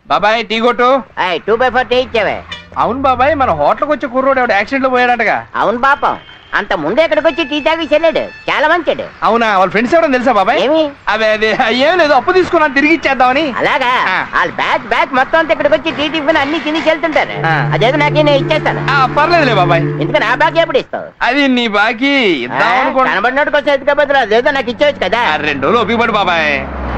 బాబాయ్ టీ కొట్టు two by four tea ఇచ్చావే అవును బాబాయ్ మన హోటల్కి వచ్చే కుర్రోడు ఎవడు యాక్సిడెంట్ లో పోయాడంటగా అవును పాపం అంత ముందే ఇక్కడికి వచ్చి టీ తాగి చెల్లాడు చాలా మంచాడు అవునా వాళ్ళ ఫ్రెండ్స్ ఎవరైనా తెలుసా బాబాయ్ ఏమి అదే అదే ఏం లేదు అప్పు తీసుకున్నాను తిరిగి ఇచ్చేద్దామని అలాగా ఆ. వాళ్ళ బ్యాచ్ బ్యాచ్ మొత్తం అంతా ఇక్కడికి వచ్చి టీ టిఫిన్ అన్ని తిని వెళ్తుంటారు ఆ. అదేదో నాకే నేను ఇచ్చేస్తాను ఆ, పర్లేదులే బాబాయ్ ఎందుకని ఆ బాకీ ఎప్పుడు ఇస్తావు అది నీ బాకీ ఇద్దాం అనుకోండి కనబడినట్టు కొంచెం ఎదుకపోతే అదేదో నాకు ఇచ్చేవచ్చు కదా రెండు రోజులు ఒప్పిపడు బాబాయ్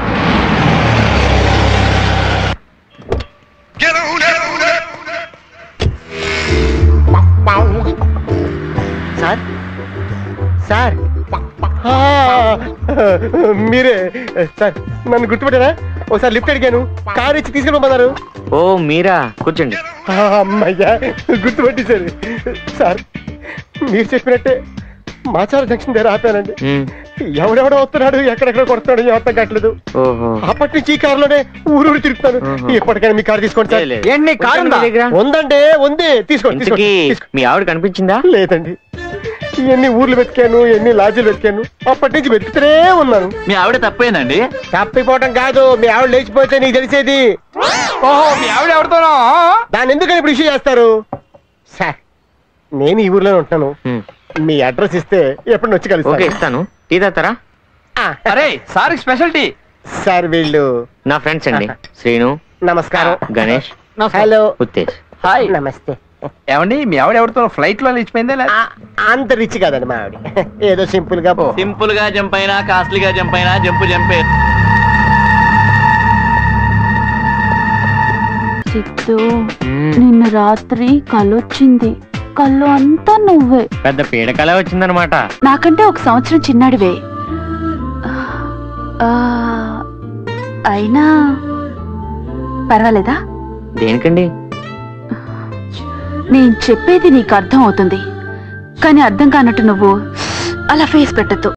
సార్ సార్ ఆ, మీరే సార్ నన్ను గుర్తుపెట్టారా ఒకసారి లిఫ్ట్ అడిగాను కార్ ఇచ్చి తీసుకెళ్ళమన్నారు ఓ మీరా కూర్చోండి ఆ, అమ్మయ్యా గుర్తుపెట్టేశారు సార్ మీరు చెప్పినట్టే మాచార జంక్షన్ దగ్గర ఆపానండి ఉమ్, ఎవడెవడో వస్తున్నాడు ఎక్కడెక్కడ కొడుతున్నాడు ఏం అర్థం కావట్లేదు ఓహో అప్పటి నుంచి ఈ కారులోనే ఊరు ఊరు తిరుగుతాను ఆహా. ఎప్పటికైనా మీ కారు తీసుకోండి సార్ లేదు. ఏంటి నీ కారు ఉందా? మీ దగ్గర? ఉందండి ఉంది తీసుకోండి తీసుకోండి ఇంతకీ తీసుకోండి. మీ ఆవిడ కనిపించిందా లేదండి ఎన్ని ఊర్లు వెతికాను ఎన్ని లాడ్జీలు వెతికాను అప్పటి నుంచి వెతుకుతూనే ఉన్నాను మీ ఆవిడ తప్పేందండి తప్పిపోవటం కాదు మీ ఆవిడ లేచిపోతే నీకు తెలిసేది ఓహో మీ ఆవిడ ఎవరితోనో దాన్ని ఎందుకని ఇప్పుడు ఇష్యూ చేస్తారు సార్ నేను ఈ ఊర్లోనే ఉంటున్నాను ఉమ్, మీ అడ్రస్ ఇస్తే ఎప్పుడు వచ్చి ఓకే కలుస్తాను ఇస్తాను టీ తాతారా ఆ, అరే సార్ స్పెషాలిటీ సార్ వీళ్ళు నా ఫ్రెండ్స్ అండి శ్రీను నమస్కారం గణేష్ హలో ఉత్తేజ్ హాయ్ నమస్తే ఏమండి మీ ఆవిడ ఎవరితో ఫ్లైట్ లో లేచిపోయిందా లేదా? ఆ, అంత రిచ్ కాదండి మా ఆవిడ ఏదో సింపుల్ గా సింపుల్ గా జంప్ అయినా కాస్ట్లీగా జంప్ అయినా జంపు జంపే సిద్ధు ఉమ్, నిన్న రాత్రి కలొచ్చింది కళ్ళు అంతా నువ్వే పెద్ద పీడకలే వచ్చిందనమాట నాకంటే ఒక సంవత్సరం చిన్నాడివే ఆ, అయినా పర్వాలేదా దేనికండి నేను చెప్పేది నీకు అర్థం అవుతుంది కానీ అర్థం కానట్టు నువ్వు అలా ఫేస్ పెట్టద్దు